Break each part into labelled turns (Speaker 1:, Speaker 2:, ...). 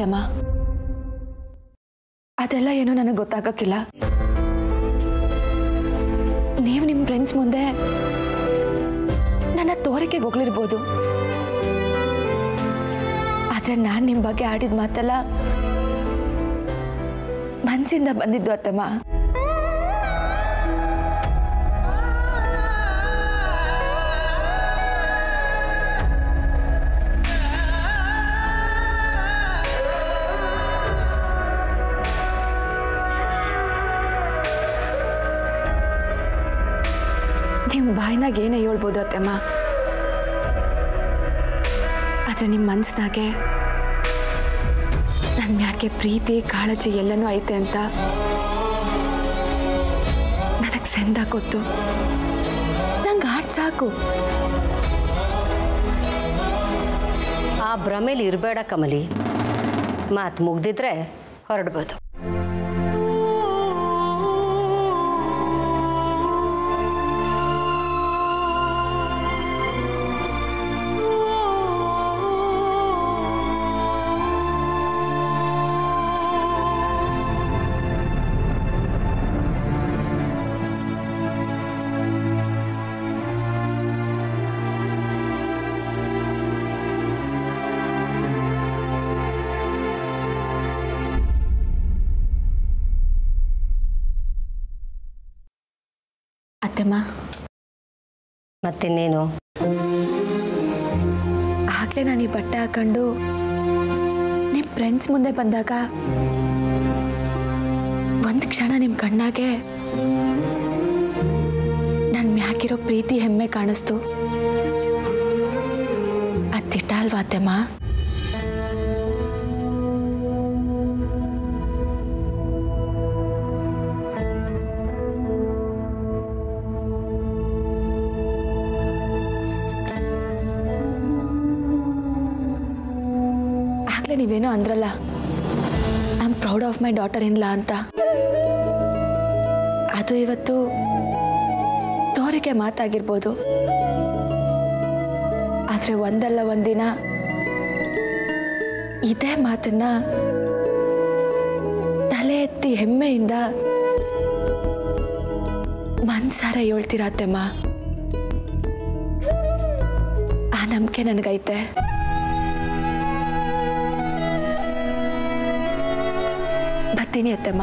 Speaker 1: ಅತ್ತಮ್ಮ ಅದೆಲ್ಲ ಏನೋ ನನಗೆ ಗೊತ್ತಾಗಕ್ಕಿಲ್ಲ ನೀವು ನಿಮ್ಮ ಫ್ರೆಂಡ್ಸ್ ಮುಂದೆ ನನ್ನ ತೋರಿಕೆಗೆ ಹೋಗ್ಲಿರ್ಬೋದು ಆದ್ರೆ ನಾನು ನಿಮ್ಮ ಬಗ್ಗೆ ಆಡಿದ ಮಾತೆಲ್ಲ ಮನ್ಸಿಂದ ಬಂದಿದ್ದು ಅತ್ತಮ್ಮ ನೀವು ಬಾಯಿನಾಗ ಏನೇ ಹೇಳ್ಬೋದು ಅತ್ತಮ್ಮ ಆದ್ರೆ ನಿಮ್ಮ ಮನ್ಸ್ನಾಗೆ ನನ್ನ ಮ್ಯಾಕೆ ಪ್ರೀತಿ ಕಾಳಜಿ ಎಲ್ಲನೂ ಐತೆ ಅಂತ ನನಗೆ ಸೆಂದ ಗೊತ್ತು ನಂಗೆ ಆಟ ಸಾಕು
Speaker 2: ಆ ಭ್ರಮೇಲಿ ಇರಬೇಡ ಕಮಲಿ ಮಾತು ಮುಗ್ದಿದ್ರೆ ಹೊರಡ್ಬೋದು
Speaker 1: ಅತ್ತಮ್ಮ
Speaker 2: ಮತ್ತಿನ್ನೇನು
Speaker 1: ಆಗ್ಲೇ ನಾನು ಈ ಬಟ್ಟೆ ಹಾಕೊಂಡು ನಿಮ್ಮ ಫ್ರೆಂಡ್ಸ್ ಮುಂದೆ ಬಂದಾಗ ಒಂದು ಕ್ಷಣ ನಿಮ್ಮ ಕಣ್ಣಾಗೆ ನನ್ನ ಮ್ಯಾಕಿರೋ ಪ್ರೀತಿ ಹೆಮ್ಮೆ ಕಾಣಿಸ್ತು ಅತ್ತಿಟ್ಟ ಅಲ್ವಾ ಅತ್ತೆಮ್ಮ ಆಗ್ಲೇ ನೀವೇನೋ ಅಂದ್ರಲ್ಲ I am proud of my daughter in law ಅಂತ ಅದು ಇವತ್ತು ತೋರಿಕೆ ಮಾತಾಗಿರ್ಬೋದು ಆದರೆ ಒಂದಲ್ಲ ಒಂದಿನ ಇದೇ ಮಾತನ್ನ ತಲೆ ಎತ್ತಿ ಹೆಮ್ಮೆಯಿಂದ ಮನ್ಸಾರ ಹೇಳ್ತೀರತ್ತೆಮ್ಮ ಆ ನಂಬಿಕೆ ನನಗೈತೆ ಬರ್ತೀನಿ ಅತ್ತಮ್ಮ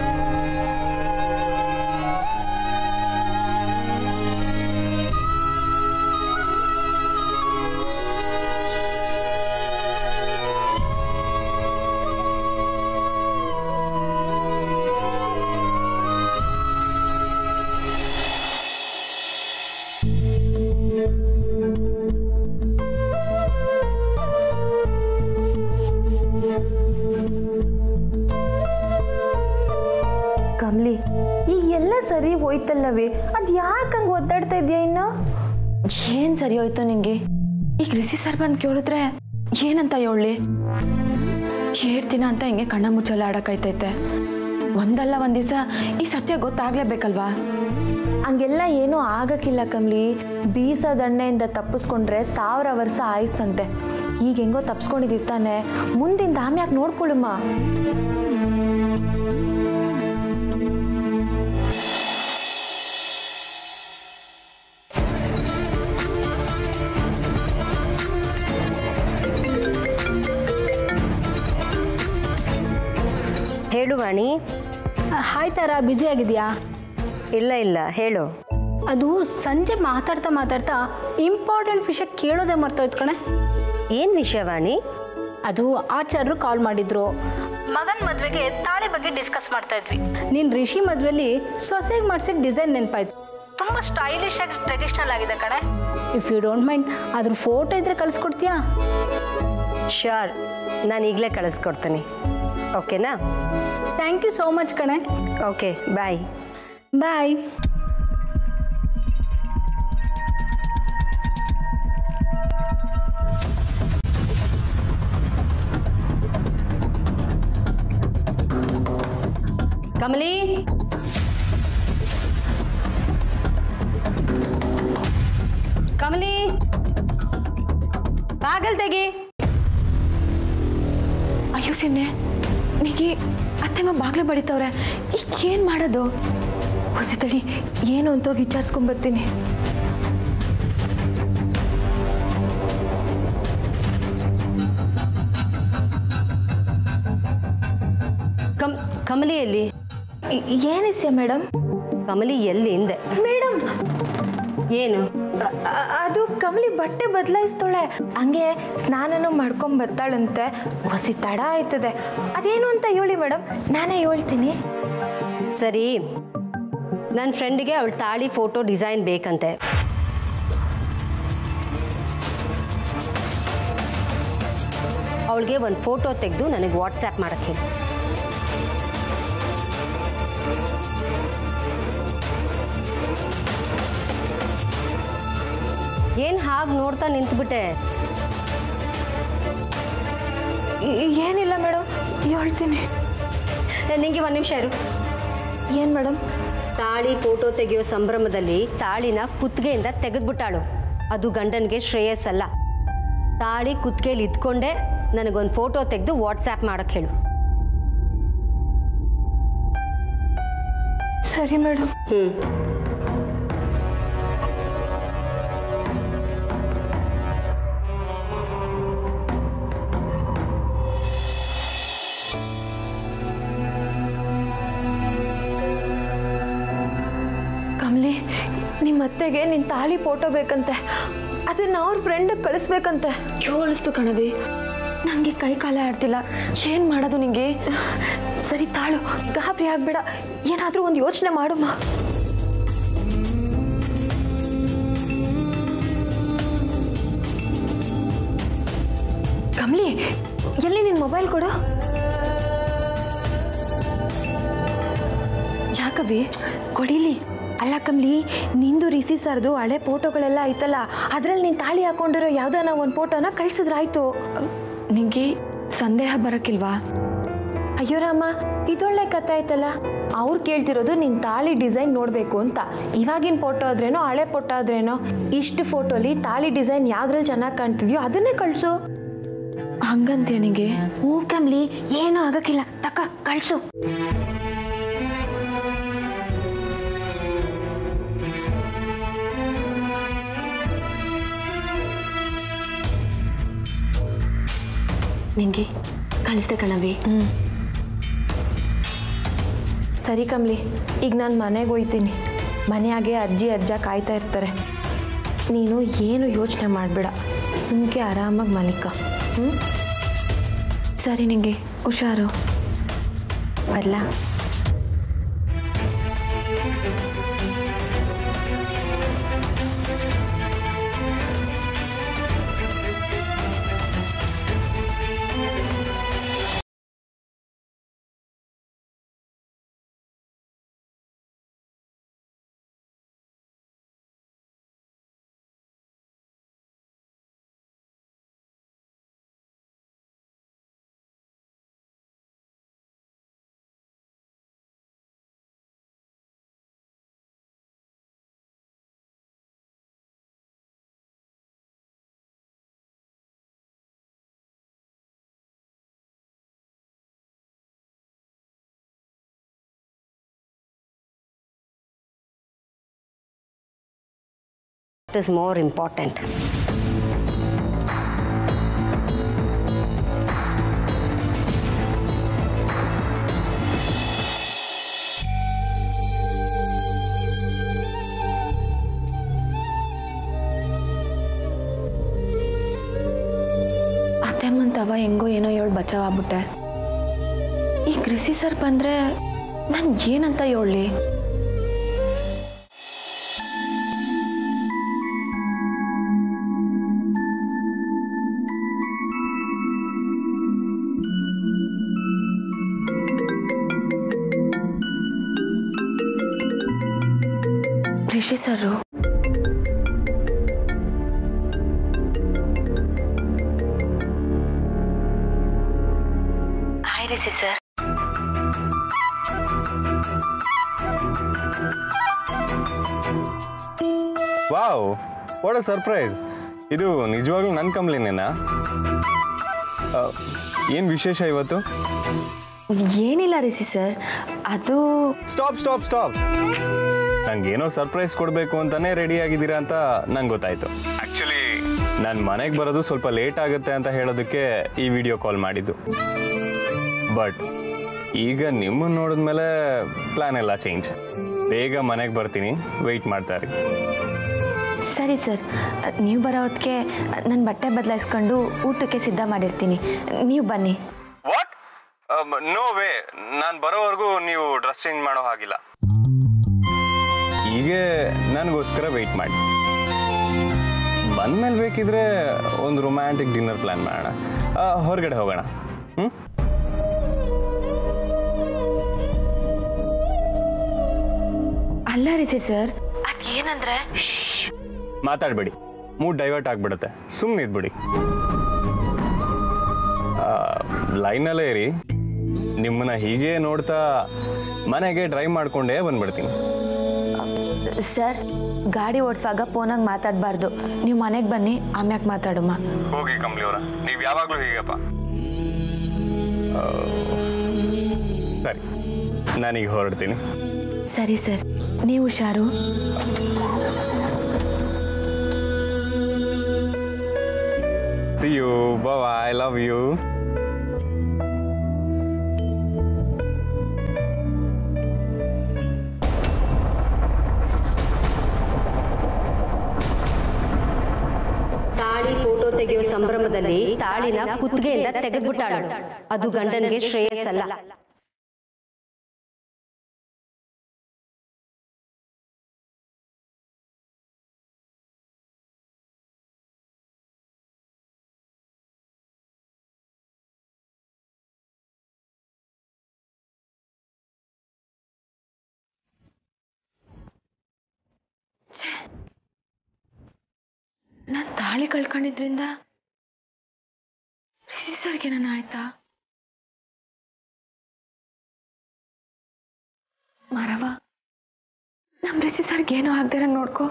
Speaker 3: ಕಮ್ಲಿ ಈಗ ಎಲ್ಲ ಸರಿ ಹೋಯ್ತಲ್ಲವೇ ಅದು ಯಾಕೆ ಹಂಗೆ ಒದ್ದಾಡ್ತಾ ಇದೆಯಾ ಇನ್ನು
Speaker 1: ಏನ್ ಸರಿ ಹೋಯ್ತು ನಿಂಗೆ ಈಗ ರಿಸಿ ಸರ್ ಬಂದು ಕೇಳಿದ್ರೆ ಏನಂತ ಹೇಳಿ ಏಟ್ ದಿನ ಅಂತ ಹಿಂಗೆ ಕಣ್ಣ ಮುಚ್ಚಲ್ಲ ಆಡಕ್ಕೈತೈತೆ ಒಂದಲ್ಲ ಒಂದ್ ದಿವಸ ಈ ಸತ್ಯ ಗೊತ್ತಾಗ್ಲೇಬೇಕಲ್ವಾ
Speaker 3: ಹಂಗೆಲ್ಲ ಏನೂ ಆಗಕ್ಕಿಲ್ಲ ಕಮ್ಲಿ ಬೀಸ ದಂಡೆಯಿಂದ ತಪ್ಪಿಸ್ಕೊಂಡ್ರೆ ಸಾವಿರ ವರ್ಷ ಆಯ್ಸಂತೆ ಈಗ ಹೆಂಗೋ ತಪ್ಸ್ಕೊಂಡಿದ್ದಿರ್ತಾನೆ ಮುಂದಿಂದ ಆಮ್ಯಾಕೆ ನೋಡ್ಕೊಳ್ಳುಮ್ಮ
Speaker 2: ಹೇಳು ವಾಣಿ
Speaker 4: ಹಾಯ್ ತಾರ ಬ್ಯುಸಿ ಆಗಿದೆಯಾ
Speaker 2: ಇಲ್ಲ ಇಲ್ಲ ಹೇಳು
Speaker 4: ಅದು ಸಂಜೆ ಮಾತಾಡ್ತಾ ಮಾತಾಡ್ತಾ ಇಂಪಾರ್ಟೆಂಟ್ ವಿಷಯ ಕೇಳೋದೇ ಮರ್ತೋಯ್ತು ಕಣೆ
Speaker 2: ಏನು ವಿಷಯ ವಾಣಿ
Speaker 4: ಅದು ಆಚಾರ್ಯರು ಕಾಲ್ ಮಾಡಿದ್ರು ಮಗನ ಮದುವೆಗೆ ತಾಳಿ ಬಗ್ಗೆ ಡಿಸ್ಕಸ್ ಮಾಡ್ತಾ ಇದ್ವಿ ನೀನು ರಿಷಿ ಮದುವೆಲಿ ಸೊಸೆಗೆ ಮಾಡಿಸಿದ ಡಿಸೈನ್ ನೆನಪಾಯ್ತು ತುಂಬ ಸ್ಟೈಲಿಶ್ ಆಗಿ ಟ್ರೆಡಿಷ್ನಲ್ ಆಗಿದೆ ಕಣೆ ಇಫ್ ಯು ಡೋಂಟ್ ಮೈಂಡ್ ಅದ್ರ ಫೋಟೋ ಇದ್ರೆ ಕಳಿಸ್ಕೊಡ್ತೀಯಾ
Speaker 2: ಶ್ಯೂರ್ ನಾನು ಈಗಲೇ ಕಳಿಸ್ಕೊಡ್ತೀನಿ ಓಕೆನಾ
Speaker 4: ಥ್ಯಾಂಕ್ ಯು ಸೋ ಮಚ್ ಕಣೆ
Speaker 2: okay bye
Speaker 4: bye
Speaker 2: Kamali Kamali ಬಾಗಲ್ ತೆಗಿ
Speaker 1: ಅಯ್ಯೋ ಸಿಮ್ನೆ ನಿಗೆ ಅತ್ತೆಮ್ಮ ಬಾಗ್ಲೆ ಬಡಿತವ್ರೆ ಈಗ ಏನು ಮಾಡೋದು
Speaker 3: ಹೊಸತಳಿ ಏನು ಅಂತ ಹೋಗಿ ವಿಚಾರಿಸ್ಕೊಂಬರ್ತೀನಿ
Speaker 2: ಕಮ್ ಕಮಲಿ ಎಲ್ಲಿ
Speaker 3: ಏನಿಸ್ಯ ಮೇಡಮ್
Speaker 2: ಕಮಲಿ ಎಲ್ಲಿ ಹಿಂದೆ
Speaker 3: ಮೇಡಮ್
Speaker 2: ಏನು
Speaker 3: ಅದು ಕಮಲಿ ಬಟ್ಟೆ ಬದಲಾಯಿಸ್ತಾಳೆ ಹಂಗೆ ಸ್ನಾನನೂ ಮಾಡ್ಕೊಂಡ್ ಬರ್ತಾಳಂತೆ ಹೊಸಿ ತಡ ಆಯ್ತದೆ ಅದೇನು ಅಂತ ಹೇಳಿ ಮೇಡಮ್ ನಾನೇ ಹೇಳ್ತೀನಿ
Speaker 2: ಸರಿ ನನ್ನ ಫ್ರೆಂಡಿಗೆ ಅವಳ ತಾಳಿ ಫೋಟೋ ಡಿಸೈನ್ ಬೇಕಂತೆ ಅವಳಿಗೆ ಒಂದು ಫೋಟೋ ತೆಗೆದು ನನಗೆ ವಾಟ್ಸ್ಯಾಪ್ ಮಾಡಕ್ಕೆ ಹೇಳು ಏನು ಹಾಗೆ ನೋಡ್ತಾ ನಿಂತ್ಬಿಟ್ಟೆ
Speaker 3: ಈ- ಏನಿಲ್ಲ ಮೇಡಮ್ ಹೇಳ್ತೀನಿ
Speaker 2: ನಿಂಗೆ ಒಂದು ನಿಮಿಷ ಇರು
Speaker 3: ಏನು ಮೇಡಮ್
Speaker 2: ತಾಳಿ ಫೋಟೋ ತೆಗೆಯೋ ಸಂಭ್ರಮದಲ್ಲಿ ತಾಳಿನ ಕುತ್ತಿಗೆಯಿಂದ ತೆಗೆದ್ಬಿಟ್ಟಾಳು ಅದು ಗಂಡನಿಗೆ ಶ್ರೇಯಸ್ ಅಲ್ಲ ತಾಳಿ ಕುತ್ತಿಗೆಯಲ್ಲಿ ಇದ್ಕೊಂಡೆ ನನಗೊಂದು ಫೋಟೋ ತೆಗೆದು ವಾಟ್ಸ್ಯಾಪ್ ಮಾಡಕ್ಕೆ ಹೇಳು
Speaker 3: ಸರಿ ಮೇಡಮ್
Speaker 2: ಹ್ಞೂ
Speaker 3: ಕಮಲಿ ನಿಮ್ಮ ಅತ್ತೆಗೆ ನಿನ್ನ ತಾಳಿ ಫೋಟೋ ಬೇಕಂತೆ ಅದನ್ನ ಅವ್ರ ಫ್ರೆಂಡಿಗೆ ಕಳಿಸ್ಬೇಕಂತೆ
Speaker 1: ಕೇಳಿಸ್ತು ಕಣವಿ ನನಗೆ ಕೈ ಕಾಲ ಆಡ್ತಿಲ್ಲ ಏನು ಮಾಡೋದು ನಿಂಗೆ
Speaker 3: ಸರಿ ತಾಳು ಗಾಬರಿ ಆಗ್ಬೇಡ ಏನಾದರೂ ಒಂದು ಯೋಚನೆ ಮಾಡುಮ್ಮ ಕಮಲಿ ಎಲ್ಲಿ ನಿನ್ನ ಮೊಬೈಲ್ ಕೊಡು ಯಾಕವಿ ಕೊಡಿಲಿ ಅಲ್ಲ ಕಮ್ಲಿ ನಿಂದು ರಿಸಿ ಸರ್ದು ಹಳೆ ಫೋಟೋಗಳೆಲ್ಲ ಐತಲ್ಲ ಅದ್ರಲ್ಲಿ ನೀನು ತಾಳಿ ಹಾಕೊಂಡಿರೋ ಯಾವ್ದಾನ ಒಂದು ಫೋಟೋನ ಕಳ್ಸಿದ್ರಾಯ್ತು
Speaker 1: ನಿಂಗೆ ಸಂದೇಹ ಬರೋಕ್ಕಿಲ್ವಾ
Speaker 3: ಅಯ್ಯೋ ರಾಮ ಇದೊಳ್ಳೆ ಕತೆ ಆಯ್ತಲ್ಲ ಅವ್ರು ಕೇಳ್ತಿರೋದು ನಿನ್ನ ತಾಳಿ ಡಿಸೈನ್ ನೋಡಬೇಕು ಅಂತ ಇವಾಗಿನ ಫೋಟೋ ಆದ್ರೇನೋ ಹಳೆ ಫೋಟೋ ಆದ್ರೇನೋ ಇಷ್ಟು ಫೋಟೋಲಿ ತಾಳಿ ಡಿಸೈನ್ ಯಾವ್ದ್ರಲ್ಲಿ ಚೆನ್ನಾಗಿ ಕಾಣ್ತಿದ್ಯೋ ಅದನ್ನೇ ಕಳಿಸು
Speaker 1: ಹಂಗಂತೀಯ ನಿಂಗೆ
Speaker 3: ಹ್ಞೂ ಕಮ್ಲಿ ಏನೂ ಆಗಕ್ಕಿಲ್ಲ ತಕ ಕಳಿಸು
Speaker 1: ನಿಂಗೆ ಕಳಿಸ್ದೆ ಕಣವಿ
Speaker 3: ಸರಿ ಕಮ್ಲಿ ಈಗ ನಾನು ಮನೆಗೆ ಹೋಯ್ತೀನಿ ಮನೆಯಾಗೆ ಅಜ್ಜಿ ಅಜ್ಜ ಕಾಯ್ತಾ ಇರ್ತಾರೆ ನೀನು ಏನು ಯೋಚನೆ ಮಾಡಬೇಡ ಸುಮ್ಕೆ ಆರಾಮಾಗಿ ಮಲಿಕ ಹ್ಞೂ
Speaker 1: ಸರಿ ನಿಂಗೆ ಹುಷಾರು
Speaker 3: ಬರಲಾ
Speaker 2: ಇಟ್ ಇಸ್ ಮೋರ್ ಇಂಪಾರ್ಟೆಂಟ್
Speaker 1: ಅತ್ತೆಮ್ಮಂತವ ಹೆಂಗೋ ಏನೋ ಹೇಳಿ ಬಚಾವ್ ಆಗ್ಬಿಟ್ಟೆ ಈ ಕೃಷಿ ಸರ್ ಬಂದ್ರೆ ನಾನು ಏನಂತ ಹೇಳಲಿ Rishi sir hi Rishi sir
Speaker 5: wow what a surprise ಇದು ನಿಜವಾಗ್ಲೂ ನನ್ನ ಕಂಪ್ನಿನೇನಾ ಏನು ವಿಶೇಷ ಇವತ್ತು
Speaker 1: ಏನಿಲ್ಲ ರಿಸಿ ಸರ್ ಅದು
Speaker 5: ಸ್ಟಾಪ್ ಸ್ಟಾಪ್ ಸ್ಟಾಪ್ ನಂಗೇನೋ ಸರ್ಪ್ರೈಸ್ ಕೊಡಬೇಕು ಅಂತಾನೆ ರೆಡಿ ಆಗಿದ್ದೀರಾ ಅಂತ ನಂಗೆ ಗೊತ್ತಾಯ್ತು ಆ್ಯಕ್ಚುಲಿ ನಾನು ಮನೆಗೆ ಬರೋದು ಸ್ವಲ್ಪ ಲೇಟ್ ಆಗುತ್ತೆ ಅಂತ ಹೇಳೋದಕ್ಕೆ ಈ ವಿಡಿಯೋ ಕಾಲ್ ಮಾಡಿದ್ದು ಬಟ್ ಈಗ ನಿಮ್ಮನ್ನು ನೋಡಿದ್ಮೇಲೆ ಪ್ಲ್ಯಾನ್ ಎಲ್ಲ ಚೇಂಜ್ ಬೇಗ ಮನೆಗೆ ಬರ್ತೀನಿ ವೆಯ್ಟ್ ಮಾಡ್ತಾರೆ
Speaker 1: ಸರಿ ಸರ್ ನೀವು ಬರೋ ಹೊತ್ತಿಗೆ ನನ್ನ ಬಟ್ಟೆ ಬದಲಾಯಿಸ್ಕೊಂಡು ಊಟಕ್ಕೆ ಸಿದ್ಧ ಮಾಡಿರ್ತೀನಿ ನೀವು ಬನ್ನಿ
Speaker 5: ವಾಟ್ ನೋ ವೇ ನಾನು ಬರೋವರೆಗೂ ನೀವು ಡ್ರೆಸ್ ಚೇಂಜ್ ಮಾಡೋ ಹಾಗಿಲ್ಲ ಹೀಗೆ ನನಗೋಸ್ಕರ ವೆಯ್ಟ್ ಮಾಡಿ ಬಂದ್ಮೇಲೆ ಬೇಕಿದ್ರೆ ಒಂದು ರೊಮ್ಯಾಂಟಿಕ್ ಡಿನ್ನರ್ ಪ್ಲ್ಯಾನ್ ಮಾಡೋಣ ಆ, ಹೊರಗಡೆ ಹೋಗೋಣ ಹ್ಞೂ
Speaker 1: ಅಲ್ಲ ರಿಸಿ ಸರ್ ಅದೇನಂದ್ರೆ
Speaker 5: ಮಾತಾಡಬೇಡಿ ಮೂಡ್ ಡೈವರ್ಟ್ ಆಗಿಬಿಡುತ್ತೆ ಸುಮ್ಮನೆ ಇದ್ಬಿಡಿ ಲೈನಲ್ಲೇ ಇರಿ ನಿಮ್ಮನ್ನ ಹೀಗೆ ನೋಡ್ತಾ ಮನೆಗೆ ಡ್ರೈವ್ ಮಾಡ್ಕೊಂಡೇ ಬಂದ್ಬಿಡ್ತೀನಿ
Speaker 1: ಸರ್ ಗಾಡಿ ಓಡಿಸುವಾಗ ಫೋನಾಗ ಮಾತಾಡಬಾರ್ದು ನೀವು ಮನೆಗೆ ಬನ್ನಿ ಆಮ್ಯಾಗ ಮಾತಾಡಮ್ಮ
Speaker 5: ಹೋಗಿ ಕಂಬ್ಲಿ ಅವರ ನೀವು ಯಾವಾಗಲೂ ಹೀಗಪ್ಪ ಆ, ಸರಿ ನಾನೀಗ ಹೊರಡ್ತೀನಿ
Speaker 1: ಸರಿ ಸರ್ ನೀವು ಹುಷಾರು
Speaker 5: see you I love you
Speaker 2: ತಾಳಿ ಫೋಟೋ ತೆಗೆಯೋ ಸಂಭ್ರಮದಲ್ಲಿ ತಾಳಿನ ಕುತ್ತಿಗೆಯಿಂದ ತೆಗೆದ್ಬಿಟ್ಟಾಳು ಅದು ಗಂಡನಿಗೆ ಶ್ರೇಯಸ್ಸಲ್ಲ
Speaker 1: ನಾನು ತಾಳಿ ಕಳ್ಕೊಂಡಿದ್ರಿಂದ ರಿಸಿ ಸರ್ಗೆ ನಾನು ಆಯ್ತಾ ಮರವ ನಮ್ಮ ರಿಸಿ ಸರ್ಗೆ ಏನೂ ಆಗ್ದಿರಂಗೆ ನೋಡ್ಕೋ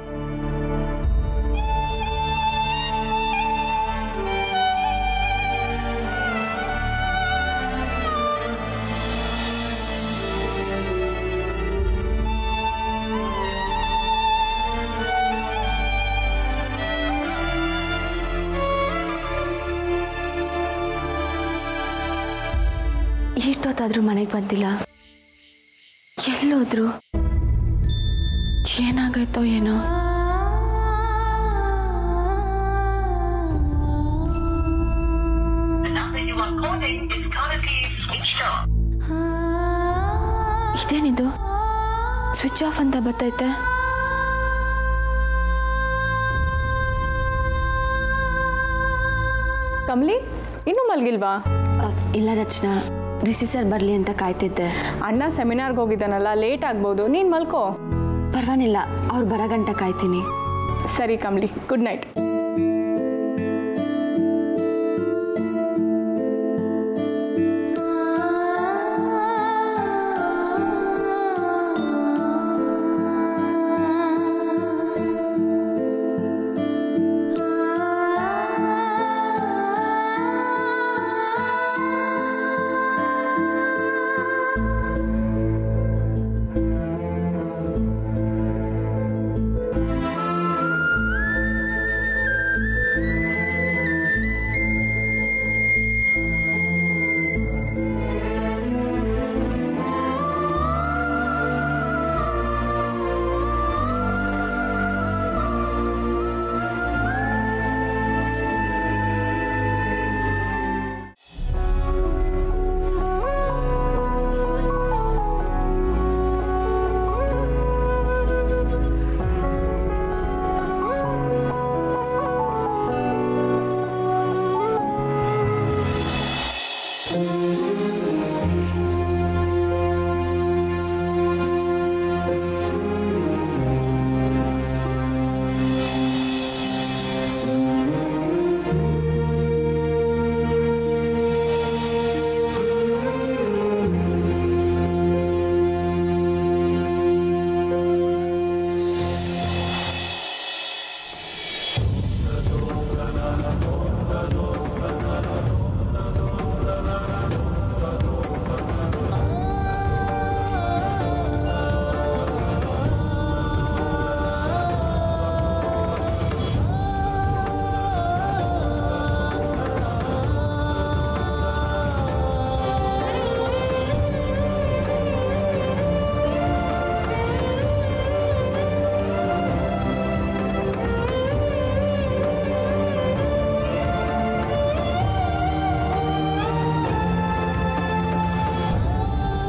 Speaker 1: ಈಟೊತ್ತಾದ್ರೂ ಮನೆಗೆ ಬಂದಿಲ್ಲ ಎಲ್ಲೋದ್ರು ಏನಾಗೈತೋ ಏನೋ
Speaker 6: The number you are calling is currently switched off.
Speaker 1: ಇದೇನಿದು ಸ್ವಿಚ್ ಆಫ್ ಅಂತ ಬರ್ತೈತೆ
Speaker 3: ಕಮ್ಲಿ ಇನ್ನೂ ಮಲ್ಗಿಲ್ವಾ
Speaker 1: ಅ, ಇಲ್ಲ ರಚನಾ ರಿಸಿ ಸರ್ ಬರಲಿ ಅಂತ ಕಾಯ್ತಿದ್ದೆ
Speaker 3: ಅಣ್ಣ ಸೆಮಿನಾರ್ಗೆ ಹೋಗಿದ್ದಾನಲ್ಲ ಲೇಟ್ ಆಗ್ಬೋದು ನೀನು ಮಲ್ಕೋ
Speaker 1: ಪರವಾಗಿಲ್ಲ ಅವ್ರು ಬರೋ ಗಂಟ ಕಾಯ್ತೀನಿ
Speaker 3: ಸರಿ ಕಮ್ಲಿ ಗುಡ್ ನೈಟ್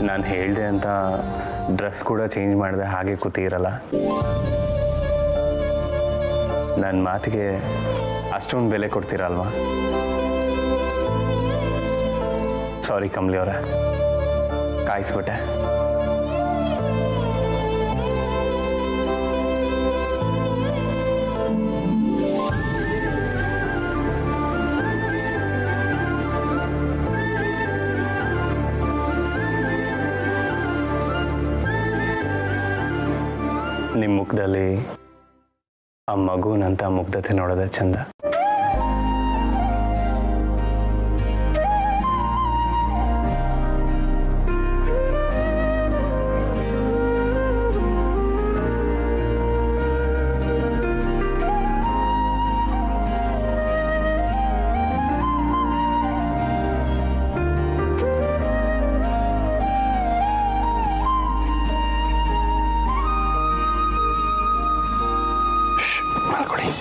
Speaker 5: ನಾನು ಹೇಳಿದೆ ಅಂತ ಡ್ರೆಸ್ ಕೂಡ ಚೇಂಜ್ ಮಾಡಿದೆ ಹಾಗೆ ಕೂತಿರಲ್ಲ ನನ್ನ ಮಾತಿಗೆ ಅಷ್ಟೊಂದು ಬೆಲೆ ಕೊಡ್ತೀರಲ್ವಾ ಸಾರಿ ಕಮಲಿ ಅವರ ಕಾಯಿಸ್ಬಿಟ್ಟೆ ನಿಮ್ಮ ಮುಖದಲ್ಲಿ ಆ ಮಗುನಂತ ಮುಗ್ಧತೆ ನೋಡೋದೇ ಚಂದ ಮಾಡ್ಕೊಳ್ಳಿ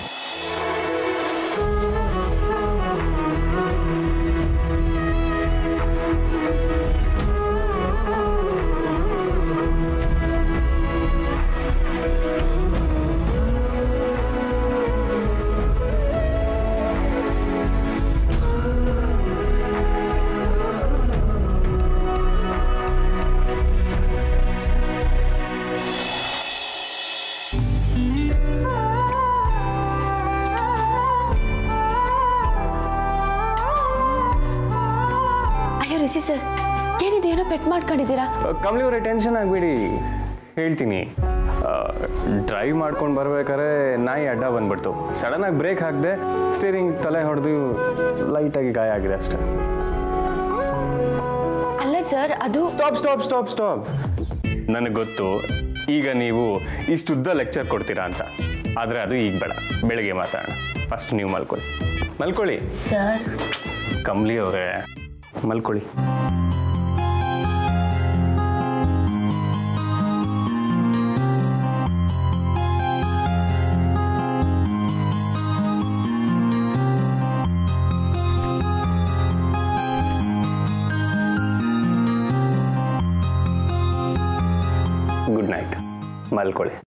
Speaker 1: ಅಯ್ಯೋ ರಿಷಿ ಸರ್ ಏನಿದೆ ಏನೋ ಪೆಟ್ ಮಾಡ್ಕೊಂಡಿದ್ದೀರಾ
Speaker 5: ಕಮಲಿ ಅವರೇ ಟೆನ್ಷನ್ ಆಗಬೇಡಿ ಹೇಳ್ತೀನಿ ಡ್ರೈವ್ ಮಾಡ್ಕೊಂಡು ಬರ್ಬೇಕಾದ್ರೆ ನಾಯಿ ಅಡ್ಡ ಬಂದ್ಬಿಡ್ತು ಸಡನ್ನಾಗಿ ಬ್ರೇಕ್ ಹಾಕಿದೆ ಸ್ಟೀರಿಂಗ್ ತಲೆ ಹೊಡೆದು ಲೈಟಾಗಿ ಗಾಯ ಆಗಿದೆ ಅಷ್ಟೇ
Speaker 1: ಅಲ್ಲ ಸರ್ ಅದು
Speaker 5: ಸ್ಟಾಪ್ ಸ್ಟಾಪ್ ಸ್ಟಾಪ್ ಸ್ಟಾಪ್ ನನಗೆ ಗೊತ್ತು ಈಗ ನೀವು ಇಷ್ಟುದ್ದ ಲೆಕ್ಚರ್ ಕೊಡ್ತೀರಾ ಅಂತ ಆದರೆ ಅದು ಈಗ ಬೇಡ ಬೆಳಗ್ಗೆ ಮಾತಾಡೋಣ ಫಸ್ಟ್ ನೀವು ಮಲ್ಕೊಳ್ಳಿ ಮಲ್ಕೊಳ್ಳಿ
Speaker 1: ಸರ್
Speaker 5: ಕಮ್ಲಿ ಅವರೇ ಮಲ್ಕೊಳ್ಳಿ ಗುಡ್ ನೈಟ್ ಮಲ್ಕೊಳ್ಳಿ